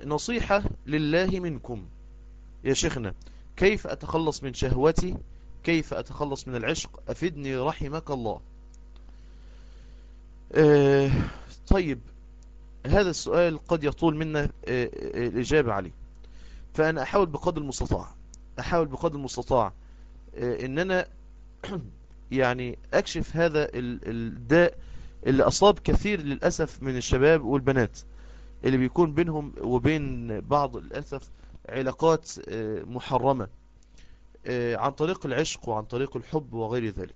نصيحة لله منكم يا شيخنا كيف أتخلص من شهوتي كيف أتخلص من العشق أفدني رحمك الله آه طيب هذا السؤال قد يطول منا آه الإجابة عليه فأنا أحاول بقدر المستطاع أحاول بقدر المستطاع آه إن أنا يعني أكشف هذا الداء اللي أصاب كثير للأسف من الشباب والبنات اللي بيكون بينهم وبين بعض للأسف علاقات محرمة عن طريق العشق وعن طريق الحب وغير ذلك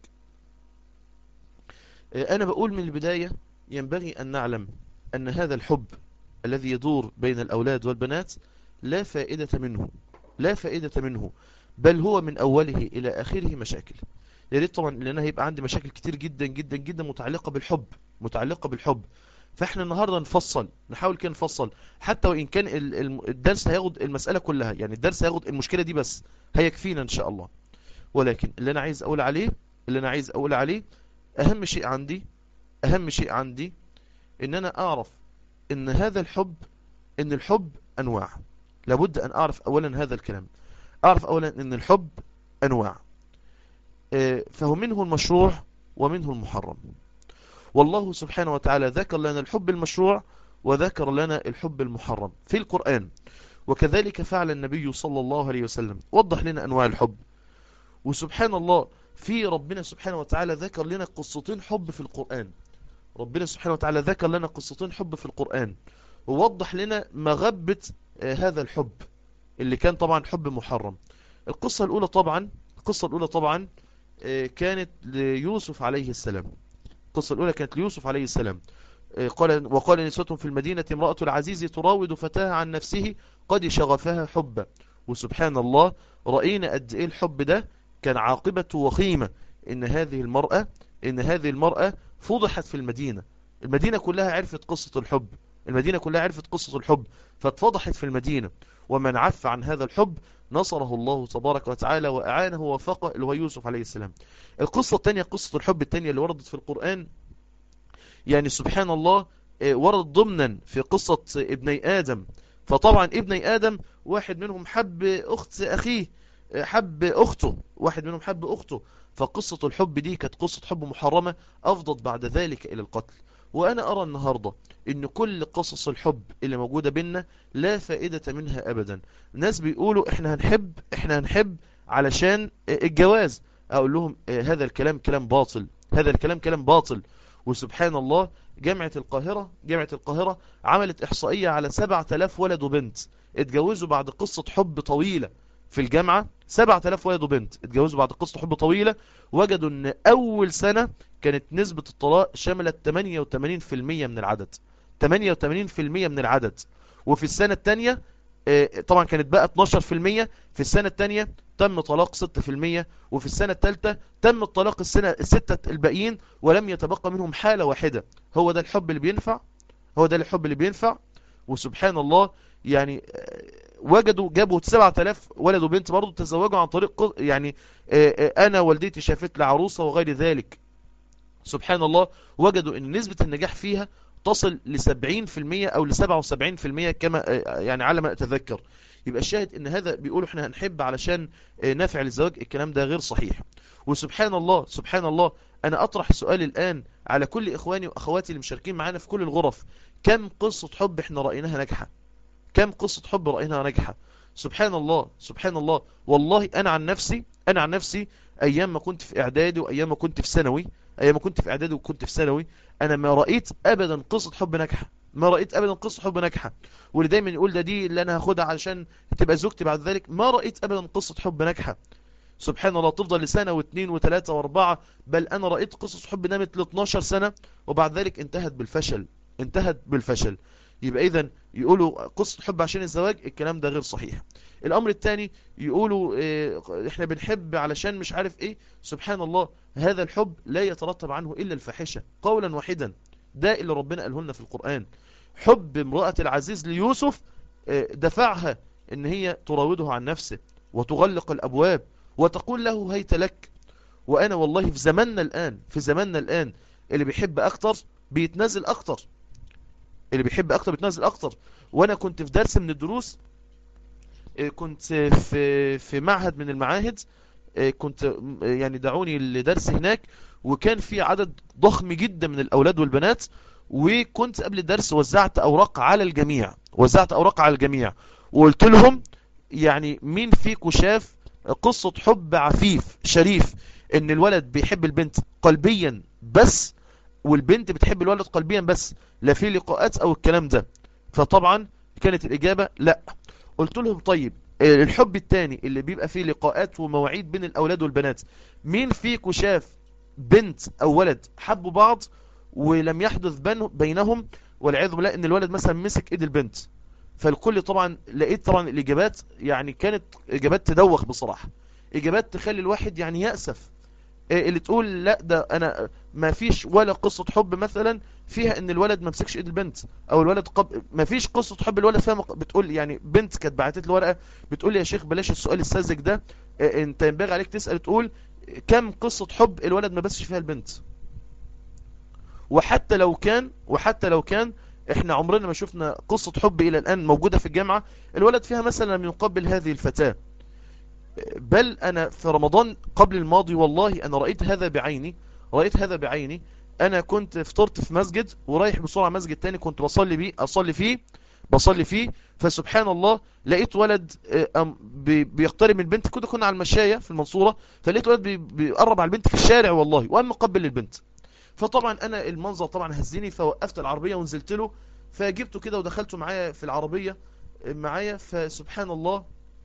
أنا بقول من البداية ينبغي أن نعلم أن هذا الحب الذي يدور بين الأولاد والبنات لا فائدة منه لا فائدة منه بل هو من أوله إلى آخره مشاكل يا ريت طبعا لأن هيبقى عندي مشاكل كتير جدا جدا جدا متعلقة بالحب متعلقة بالحب فاحنا النهاردة نفصل نحاول كده نفصل حتى وإن كان الدرس هياخد المسألة كلها يعني الدرس هياخد المشكلة دي بس هيكفينا إن شاء الله ولكن اللي أنا عايز أقول عليه اللي أنا عايز أقول عليه أهم شيء عندي أهم شيء عندي إن أنا أعرف إن هذا الحب إن الحب أنواع لابد أن أعرف أولا هذا الكلام أعرف أولا إن الحب أنواع فهو منه المشروع ومنه المحرم والله سبحانه وتعالى ذكر لنا الحب المشروع وذكر لنا الحب المحرم في القرآن وكذلك فعل النبي صلى الله عليه وسلم وضح لنا أنواع الحب وسبحان الله في ربنا سبحانه وتعالى ذكر لنا قصتين حب في القرآن ربنا سبحانه وتعالى ذكر لنا قصتين حب في القرآن ووضح لنا مغبة هذا الحب اللي كان طبعا حب محرم القصة الأولى طبعا القصة الأولى طبعا كانت ليوسف عليه السلام القصة الأولى كانت ليوسف عليه السلام قال وقال نسوة في المدينة امرأة العزيز تراود فتاها عن نفسه قد شغفها حبا وسبحان الله رأينا قد ايه الحب ده كان عاقبته وخيمة ان هذه المرأة ان هذه المرأة فضحت في المدينة المدينة كلها عرفت قصة الحب المدينة كلها عرفت قصة الحب فاتفضحت في المدينة ومن عف عن هذا الحب نصره الله تبارك وتعالى وأعانه ووفقه اللي هو يوسف عليه السلام القصة الثانية قصة الحب الثانية اللي وردت في القرآن يعني سبحان الله ورد ضمنا في قصة ابني آدم فطبعا ابني آدم واحد منهم حب أخت أخيه حب أخته واحد منهم حب أخته فقصة الحب دي كانت قصة حب محرمة أفضت بعد ذلك إلى القتل وأنا أرى النهاردة إن كل قصص الحب اللي موجودة بينا لا فائدة منها أبدا ناس بيقولوا إحنا هنحب إحنا هنحب علشان الجواز أقول لهم هذا الكلام كلام باطل هذا الكلام كلام باطل وسبحان الله جامعة القاهرة جامعة القاهرة عملت إحصائية على 7000 ولد وبنت اتجوزوا بعد قصة حب طويلة في الجامعة 7000 ولد وبنت اتجوزوا بعد قصة حب طويلة وجدوا ان اول سنة كانت نسبة الطلاق شملت 88% من العدد 88% من العدد وفي السنة الثانية طبعا كانت بقى 12% في السنة الثانية تم طلاق 6% وفي السنة الثالثة تم الطلاق السنة الستة الباقيين ولم يتبقى منهم حالة واحدة هو ده الحب اللي بينفع هو ده الحب اللي بينفع وسبحان الله يعني وجدوا جابوا 7000 ولد وبنت برضه تزوجوا عن طريق يعني انا والدتي شافت لي عروسه وغير ذلك سبحان الله وجدوا ان نسبة النجاح فيها تصل ل 70% او ل 77% كما يعني على ما اتذكر يبقى الشاهد ان هذا بيقولوا احنا هنحب علشان نافع للزواج الكلام ده غير صحيح وسبحان الله سبحان الله انا اطرح سؤال الان على كل اخواني واخواتي اللي مشاركين معانا في كل الغرف كم قصة حب احنا رأيناها ناجحة كم قصة حب رأيناها ناجحة سبحان الله سبحان الله والله انا عن نفسي انا عن نفسي ايام ما كنت في اعدادي وايام ما كنت في ثانوي ايام ما كنت في اعدادي وكنت في ثانوي انا ما رأيت ابدا قصة حب ناجحة ما رأيت ابدا قصة حب ناجحة واللي دايما يقول ده دي اللي انا هاخدها علشان تبقى زوجتي بعد ذلك ما رأيت ابدا قصة حب ناجحة سبحان الله تفضل لسنة واثنين وثلاثة واربعة بل انا رأيت قصص حب نامت ل 12 سنة وبعد ذلك انتهت بالفشل انتهت بالفشل يبقى اذا يقولوا قصة حب عشان الزواج الكلام ده غير صحيح الامر الثاني يقولوا اه احنا بنحب علشان مش عارف ايه سبحان الله هذا الحب لا يترتب عنه الا الفاحشة قولا واحدا ده اللي ربنا قاله لنا في القرآن حب امرأة العزيز ليوسف اه دفعها ان هي تراوده عن نفسه وتغلق الابواب وتقول له هيت لك وانا والله في زماننا الان في زماننا الان اللي بيحب اكتر بيتنازل اكتر اللي بيحب اكتر بيتنازل اكتر وانا كنت في درس من الدروس كنت في في معهد من المعاهد كنت يعني دعوني لدرس هناك وكان في عدد ضخم جدا من الأولاد والبنات وكنت قبل الدرس وزعت أوراق على الجميع وزعت أوراق على الجميع وقلت لهم يعني مين فيكم شاف قصة حب عفيف شريف ان الولد بيحب البنت قلبيا بس والبنت بتحب الولد قلبيا بس لا في لقاءات او الكلام ده فطبعا كانت الإجابة لا قلت لهم طيب الحب التاني اللي بيبقى فيه لقاءات ومواعيد بين الأولاد والبنات مين فيكم شاف بنت أو ولد حبوا بعض ولم يحدث بينهم والعياذ بالله ان الولد مثلا مسك ايد البنت فالكل طبعا لقيت طبعا الاجابات يعني كانت اجابات تدوخ بصراحة اجابات تخلي الواحد يعني يأسف اللي تقول لا ده انا ما فيش ولا قصة حب مثلا فيها ان الولد ما مسكش ايد البنت او الولد قب... ما فيش قصة حب الولد فيها مق... بتقول يعني بنت كانت بعتت لي ورقة بتقول لي يا شيخ بلاش السؤال الساذج ده انت ينبغي عليك تسأل تقول كم قصة حب الولد ما بسش فيها البنت وحتى لو كان وحتى لو كان احنا عمرنا ما شفنا قصة حب الى الان موجودة في الجامعة الولد فيها مثلا لم يقبل هذه الفتاة بل انا في رمضان قبل الماضي والله انا رأيت هذا بعيني رأيت هذا بعيني انا كنت فطرت في مسجد ورايح بسرعة مسجد تاني كنت بصلي بيه اصلي فيه بصلي فيه فسبحان الله لقيت ولد بيقترب من البنت كده كنا على المشاية في المنصورة فلقيت ولد بيقرب على البنت في الشارع والله وأنا مقبل للبنت فطبعا انا المنظر طبعا هزني فوقفت العربية ونزلت له فجبته كده ودخلته معايا في العربية معايا فسبحان الله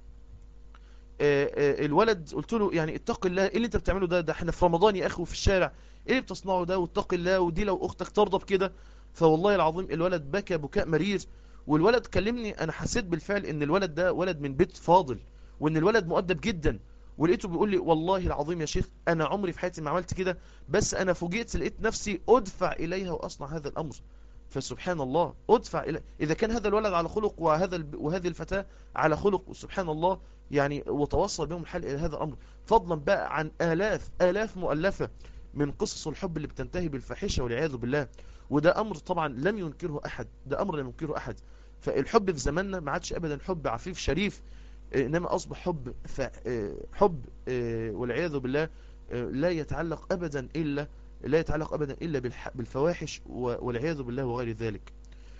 الولد قلت له يعني اتق الله ايه اللي انت بتعمله ده ده احنا في رمضان يا اخي وفي الشارع ايه اللي بتصنعه ده واتق الله ودي لو اختك ترضى بكده فوالله العظيم الولد بكى بكاء مرير والولد كلمني انا حسيت بالفعل ان الولد ده ولد من بيت فاضل وان الولد مؤدب جدا ولقيته بيقول لي والله العظيم يا شيخ انا عمري في حياتي ما عملت كده بس انا فوجئت لقيت نفسي ادفع اليها واصنع هذا الامر فسبحان الله ادفع إلى اذا كان هذا الولد على خلق وهذا ال... وهذه الفتاة على خلق سبحان الله يعني وتوصل بهم الحال الى هذا الامر فضلا بقى عن الاف الاف مؤلفة من قصص الحب اللي بتنتهي بالفاحشه والعياذ بالله وده امر طبعا لم ينكره احد ده امر لم ينكره احد فالحب في زماننا ما عادش ابدا حب عفيف شريف انما اصبح حب ف... حب والعياذ بالله لا يتعلق ابدا الا لا يتعلق ابدا الا بالح... بالفواحش والعياذ بالله وغير ذلك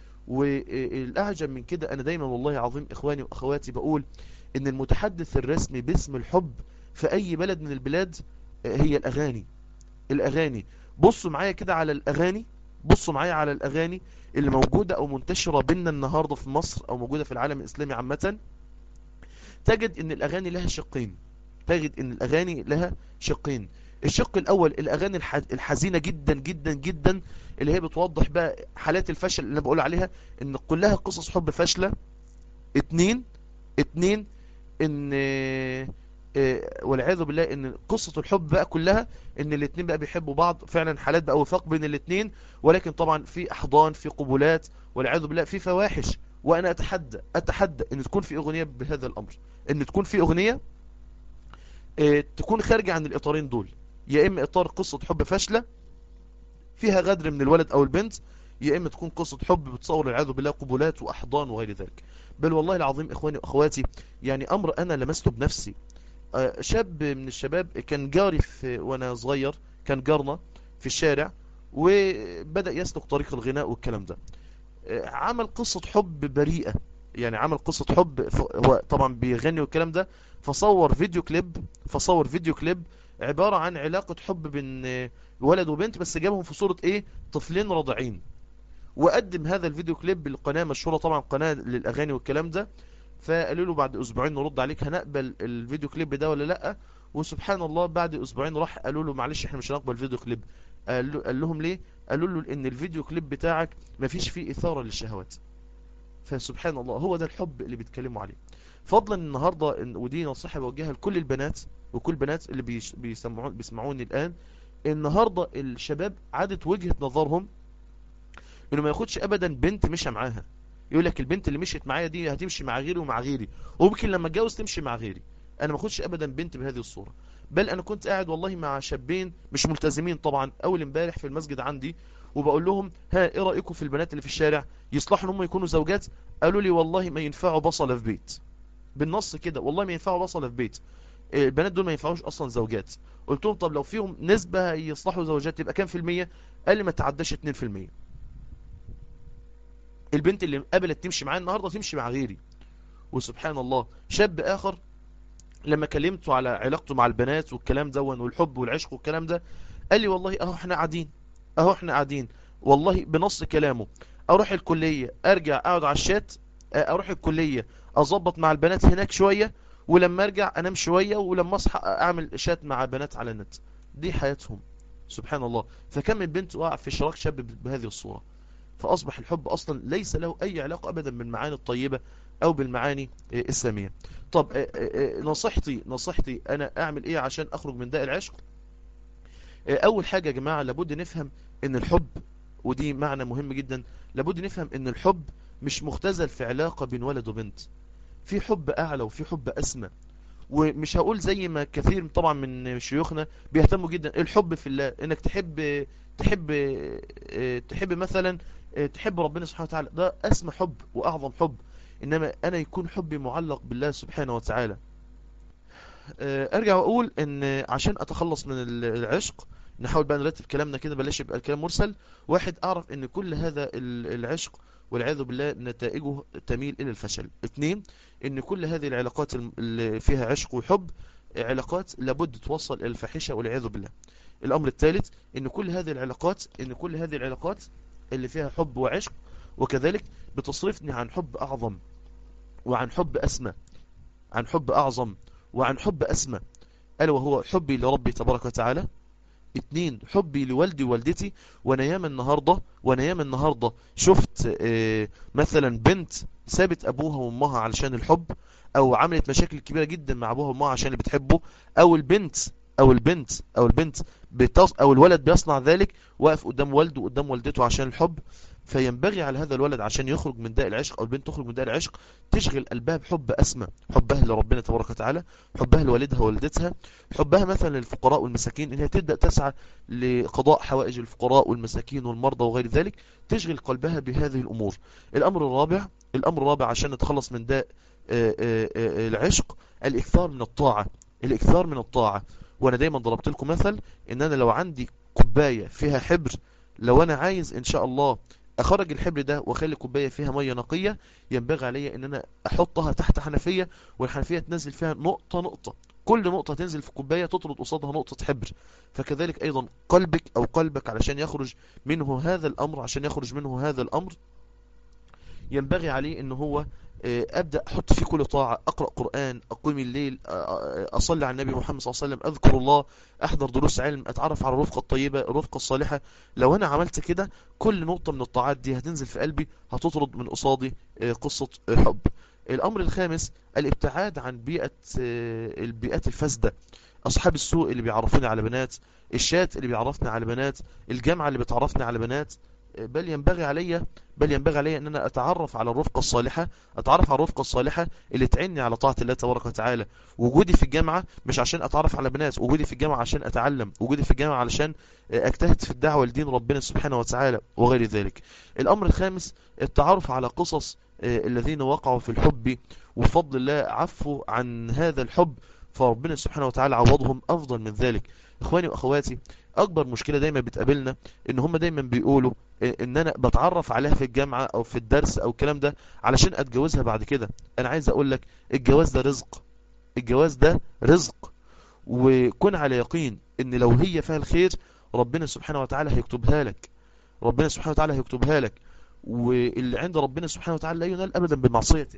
والاعجب من كده انا دايما والله عظيم اخواني واخواتي بقول ان المتحدث الرسمي باسم الحب في اي بلد من البلاد هي الاغاني الاغاني بصوا معايا كده على الاغاني بصوا معايا على الاغاني اللي موجودة او منتشرة بينا النهاردة في مصر او موجودة في العالم الاسلامي عامة تجد ان الاغاني لها شقين تجد ان الاغاني لها شقين الشق الاول الاغاني الحزينة جدا جدا جدا اللي هي بتوضح بقى حالات الفشل اللي انا بقول عليها ان كلها قصص حب فاشلة اتنين اتنين ان والعياذ بالله ان قصة الحب بقى كلها ان الاتنين بقى بيحبوا بعض فعلا حالات بقى وفاق بين الاتنين ولكن طبعا في احضان في قبولات والعياذ بالله في فواحش وانا اتحدى اتحدى ان تكون في اغنية بهذا الامر ان تكون في اغنية اه تكون خارجة عن الاطارين دول يا اما اطار قصة حب فاشلة فيها غدر من الولد او البنت يا اما تكون قصة حب بتصور العياذ بالله قبولات واحضان وغير ذلك بل والله العظيم اخواني واخواتي يعني امر انا لمسته بنفسي اه شاب من الشباب كان جاري في وانا صغير كان جارنا في الشارع وبدأ يسلك طريق الغناء والكلام ده عمل قصة حب بريئة يعني عمل قصة حب هو طبعا بيغني والكلام ده فصور فيديو كليب فصور فيديو كليب عبارة عن علاقة حب بين ولد وبنت بس جابهم في صورة ايه طفلين رضعين وقدم هذا الفيديو كليب للقناة مشهورة طبعا قناة للأغاني والكلام ده فقالوا له بعد أسبوعين نرد عليك هنقبل الفيديو كليب ده ولا لأ وسبحان الله بعد أسبوعين راح قالوا له معلش احنا مش هنقبل الفيديو كليب قال, له قال لهم ليه قالوا له ان الفيديو كليب بتاعك مفيش فيه إثارة للشهوات فسبحان الله هو ده الحب اللي بيتكلموا عليه فضلا النهاردة ودي نصيحة بوجهها لكل البنات وكل بنات اللي بيسمعون بيسمعوني الآن النهاردة الشباب عادت وجهة نظرهم انه ما ياخدش ابدا بنت مشى معاها يقول لك البنت اللي مشيت معايا دي هتمشي مع غيري ومع غيري وممكن لما اتجوز تمشي مع غيري انا ما اخدش ابدا بنت بهذه الصورة بل انا كنت قاعد والله مع شابين مش ملتزمين طبعا اول امبارح في المسجد عندي وبقول لهم ها ايه رأيكم في البنات اللي في الشارع يصلحوا ان هم يكونوا زوجات قالوا لي والله ما ينفعوا بصلة في بيت بالنص كده والله ما ينفعوا بصلة في بيت البنات دول ما ينفعوش اصلا زوجات قلت لهم طب لو فيهم نسبة يصلحوا زوجات يبقى كام في المية قال لي ما تعداش 2% البنت اللي قبلت تمشي معايا النهاردة تمشي مع غيري وسبحان الله شاب اخر لما كلمته على علاقته مع البنات والكلام ده والحب والعشق والكلام ده قال لي والله اهو احنا قاعدين اهو احنا قاعدين والله بنص كلامه اروح الكلية ارجع اقعد على الشات اروح الكلية اظبط مع البنات هناك شوية ولما ارجع انام شوية ولما اصحى اعمل شات مع بنات على النت دي حياتهم سبحان الله فكم من بنت وقع في شراك شاب بهذه الصورة فاصبح الحب اصلا ليس له اي علاقة ابدا بالمعاني الطيبة او بالمعاني السامية طب نصيحتي نصيحتي انا اعمل ايه عشان اخرج من داء العشق اول حاجة يا جماعة لابد نفهم ان الحب ودي معنى مهم جدا لابد نفهم ان الحب مش مختزل في علاقة بين ولد وبنت في حب اعلى وفي حب اسمى ومش هقول زي ما كثير طبعا من شيوخنا بيهتموا جدا الحب في الله انك تحب تحب تحب مثلا تحب ربنا سبحانه وتعالى ده اسمى حب واعظم حب انما انا يكون حبي معلق بالله سبحانه وتعالى ارجع واقول ان عشان اتخلص من العشق نحاول بقى نرتب كلامنا كده بلاش يبقى الكلام مرسل واحد اعرف ان كل هذا العشق والعياذ بالله نتائجه تميل الى الفشل اثنين ان كل هذه العلاقات اللي فيها عشق وحب علاقات لابد توصل الى الفاحشه والعياذ بالله الامر الثالث ان كل هذه العلاقات ان كل هذه العلاقات اللي فيها حب وعشق وكذلك بتصرفني عن حب اعظم وعن حب اسمى عن حب اعظم وعن حب اسمى الا وهو حبي لربي تبارك وتعالى اتنين حبي لوالدي ووالدتي وانا ياما النهاردة وانا ياما النهاردة شفت اه مثلا بنت سابت ابوها وامها علشان الحب او عملت مشاكل كبيرة جدا مع ابوها وامها عشان اللي بتحبه او البنت او البنت او البنت بتص او الولد بيصنع ذلك واقف قدام والده وقدام والدته عشان الحب فينبغي على هذا الولد عشان يخرج من داء العشق او البنت تخرج من داء العشق تشغل قلبها بحب اسمى حبها لربنا تبارك وتعالى حبها لوالدها ووالدتها حبها مثلا للفقراء والمساكين ان هي تبدا تسعى لقضاء حوائج الفقراء والمساكين والمرضى وغير ذلك تشغل قلبها بهذه الامور الامر الرابع الامر الرابع عشان نتخلص من داء العشق الاكثار من الطاعه الاكثار من الطاعه وانا دايما ضربت لكم مثل ان انا لو عندي كوبايه فيها حبر لو انا عايز ان شاء الله اخرج الحبر ده واخلي كوبايه فيها ميه نقيه ينبغي عليا ان انا احطها تحت حنفيه والحنفيه تنزل فيها نقطه نقطه كل نقطه تنزل في الكوبايه تطرد قصادها نقطه حبر فكذلك ايضا قلبك او قلبك علشان يخرج منه هذا الامر عشان يخرج منه هذا الامر ينبغي عليه ان هو ابدا احط في كل طاعه اقرا قران اقوم الليل اصلي على النبي محمد صلى الله عليه وسلم اذكر الله احضر دروس علم اتعرف على الرفقه الطيبه الرفقه الصالحه لو انا عملت كده كل نقطه من الطاعات دي هتنزل في قلبي هتطرد من قصادي قصه حب الامر الخامس الابتعاد عن بيئه البيئات الفاسده اصحاب السوق اللي بيعرفوني على بنات الشات اللي بيعرفني على بنات الجامعه اللي بتعرفني على بنات بل ينبغي علي بل ينبغي علي ان انا اتعرف على الرفقه الصالحه اتعرف على الرفقه الصالحه اللي تعيني على طاعه الله تبارك وتعالى وجودي في الجامعه مش عشان اتعرف على بنات وجودي في الجامعه عشان اتعلم وجودي في الجامعه علشان اجتهد في الدعوه لدين ربنا سبحانه وتعالى وغير ذلك الامر الخامس التعرف على قصص الذين وقعوا في الحب وفضل الله عفوا عن هذا الحب فربنا سبحانه وتعالى عوضهم افضل من ذلك اخواني واخواتي اكبر مشكلة دايما بتقابلنا ان هم دايما بيقولوا ان انا بتعرف عليها في الجامعة او في الدرس او الكلام ده علشان اتجوزها بعد كده انا عايز اقول لك الجواز ده رزق الجواز ده رزق وكن على يقين ان لو هي فيها الخير ربنا سبحانه وتعالى هيكتبها لك ربنا سبحانه وتعالى هيكتبها لك واللي عند ربنا سبحانه وتعالى لا ينال ابدا بمعصيته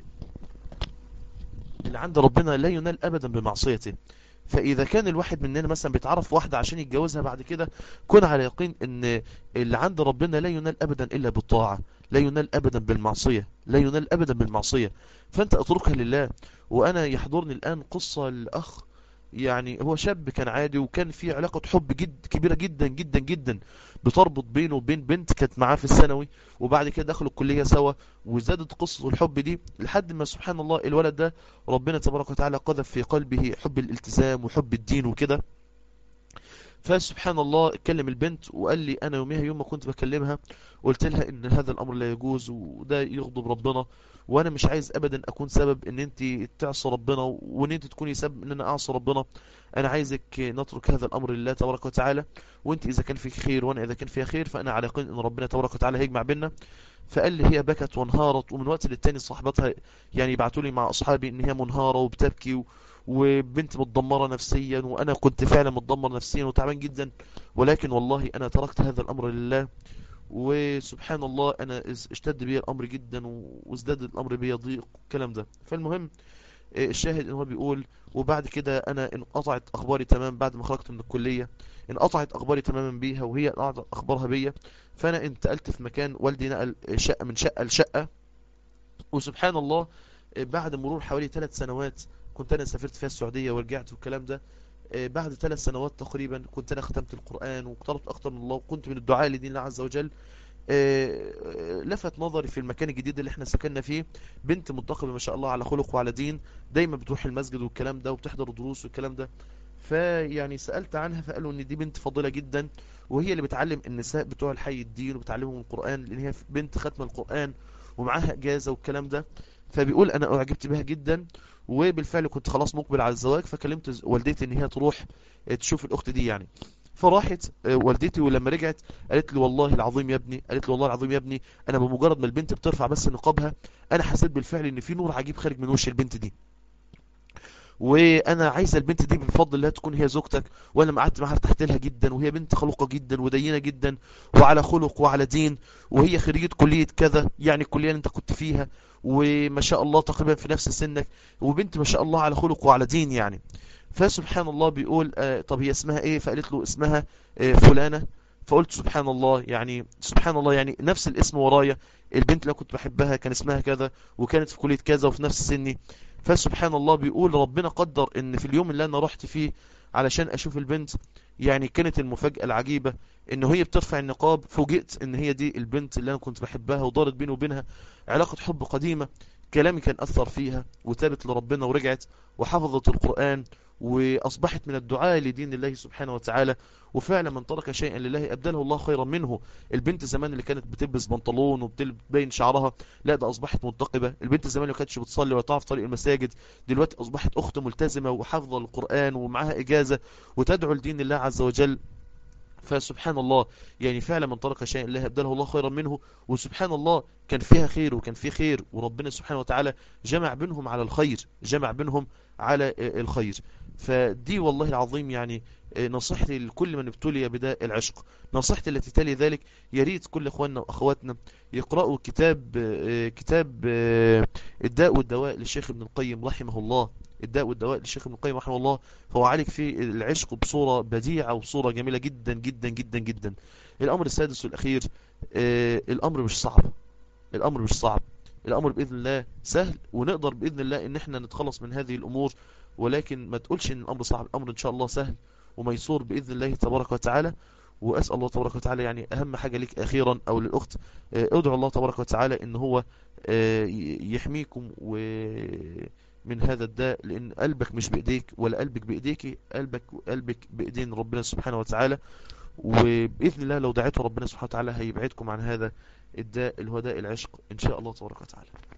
اللي عند ربنا لا ينال ابدا بمعصيته فإذا كان الواحد مننا مثلا بيتعرف واحدة عشان يتجوزها بعد كده كن على يقين ان اللي عند ربنا لا ينال أبدا إلا بالطاعة لا ينال أبدا بالمعصية لا ينال أبدا بالمعصية فأنت أتركها لله وأنا يحضرني الآن قصة الأخ يعني هو شاب كان عادي وكان في علاقة حب جد كبيرة جدا جدا جدا بتربط بينه وبين بنت كانت معاه في الثانوي وبعد كده دخلوا الكلية سوا وزادت قصة الحب دي لحد ما سبحان الله الولد ده ربنا تبارك وتعالى قذف في قلبه حب الالتزام وحب الدين وكده فسبحان الله اتكلم البنت وقال لي انا يوميها يوم ما كنت بكلمها قلت لها ان هذا الامر لا يجوز وده يغضب ربنا وانا مش عايز ابدا اكون سبب ان انت تعصي ربنا وان انت تكوني سبب ان انا اعصي ربنا انا عايزك نترك هذا الامر لله تبارك وتعالى وانت اذا كان فيك خير وانا اذا كان فيها خير فانا على يقين ان ربنا تبارك وتعالى هيجمع بيننا فقال لي هي بكت وانهارت ومن وقت للتاني صاحبتها يعني يبعتوا لي مع اصحابي ان هي منهارة وبتبكي و... وبنت متدمرة نفسيا وانا كنت فعلا متدمر نفسيا وتعبان جدا ولكن والله انا تركت هذا الامر لله وسبحان الله انا اشتد بي الامر جدا وازداد الامر بي ضيق والكلام ده فالمهم الشاهد ان هو بيقول وبعد كده انا انقطعت اخباري تمام بعد ما خرجت من الكلية انقطعت اخباري تماما بيها وهي قطعت اخبارها بيا فانا انتقلت في مكان والدي نقل شقة من شقة لشقة وسبحان الله بعد مرور حوالي ثلاث سنوات كنت انا سافرت فيها السعودية ورجعت والكلام ده بعد ثلاث سنوات تقريبا كنت انا ختمت القرآن واقتربت اكتر من الله وكنت من الدعاء لدين الله عز وجل لفت نظري في المكان الجديد اللي احنا سكننا فيه بنت منتقبة ما شاء الله على خلق وعلى دين دايما بتروح المسجد والكلام ده وبتحضر دروس والكلام ده فيعني سألت عنها فقالوا ان دي بنت فضيلة جدا وهي اللي بتعلم النساء بتوع الحي الدين وبتعلمهم القرآن لان هي بنت ختم القرآن ومعاها اجازة والكلام ده فبيقول انا اعجبت بها جدا وبالفعل كنت خلاص مقبل على الزواج فكلمت والدتي ان هي تروح تشوف الاخت دي يعني فراحت والدتي ولما رجعت قالت لي والله العظيم يا ابني قالت لي والله العظيم يا ابني انا بمجرد ما البنت بترفع بس نقابها انا حسيت بالفعل ان في نور عجيب خارج من وش البنت دي وانا عايزه البنت دي بفضل الله تكون هي زوجتك وانا لما قعدت معاها ارتحت لها جدا وهي بنت خلوقه جدا ودينه جدا وعلى خلق وعلى دين وهي خريجه كليه كذا يعني الكليه اللي انت كنت فيها وما شاء الله تقريبا في نفس سنك وبنت ما شاء الله على خلق وعلى دين يعني فسبحان الله بيقول آه طب هي اسمها ايه فقالت له اسمها آه فلانة فقلت سبحان الله يعني سبحان الله يعني نفس الاسم ورايا البنت اللي كنت بحبها كان اسمها كذا وكانت في كلية كذا وفي نفس سني فسبحان الله بيقول ربنا قدر ان في اليوم اللي انا رحت فيه علشان اشوف البنت يعني كانت المفاجأة العجيبة ان هي بترفع النقاب فوجئت ان هي دي البنت اللي انا كنت بحبها ودارت بيني وبينها علاقة حب قديمة كلامي كان أثر فيها وتابت لربنا ورجعت وحفظت القرآن وأصبحت من الدعاء لدين الله سبحانه وتعالى وفعلا من ترك شيئا لله أبدله الله خيرا منه البنت زمان اللي كانت بتلبس بنطلون وبتبين شعرها لا ده أصبحت منتقبة البنت زمان اللي ما كانتش بتصلي ولا تعرف طريق المساجد دلوقتي أصبحت أخت ملتزمة وحافظة القرآن ومعها إجازة وتدعو لدين الله عز وجل فسبحان الله يعني فعلا من ترك شيئا الله أبدله الله خيرا منه وسبحان الله كان فيها خير وكان فيه خير وربنا سبحانه وتعالى جمع بينهم على الخير جمع بينهم على الخير فدي والله العظيم يعني نصيحتي لكل من ابتلي بداء العشق نصيحتي التي تلي ذلك يريد كل اخواننا واخواتنا يقرأوا كتاب كتاب الداء والدواء للشيخ ابن القيم رحمه الله الداء والدواء للشيخ ابن القيم رحمه الله فهو عالج في العشق بصورة بديعة وبصورة جميلة جدا جدا جدا جدا الأمر السادس والأخير الأمر مش صعب الأمر مش صعب الأمر بإذن الله سهل ونقدر بإذن الله إن احنا نتخلص من هذه الأمور ولكن ما تقولش إن الأمر صعب الأمر إن شاء الله سهل وميسور بإذن الله تبارك وتعالى وأسأل الله تبارك وتعالى يعني أهم حاجة لك أخيرا أو للأخت ادعو الله تبارك وتعالى إن هو يحميكم و من هذا الداء لأن قلبك مش بإيديك ولا قلبك بإيديك قلبك قلبك بإيدين ربنا سبحانه وتعالى وبإذن الله لو دعيته ربنا سبحانه وتعالى هيبعدكم عن هذا الداء اللي هو داء العشق إن شاء الله تبارك وتعالى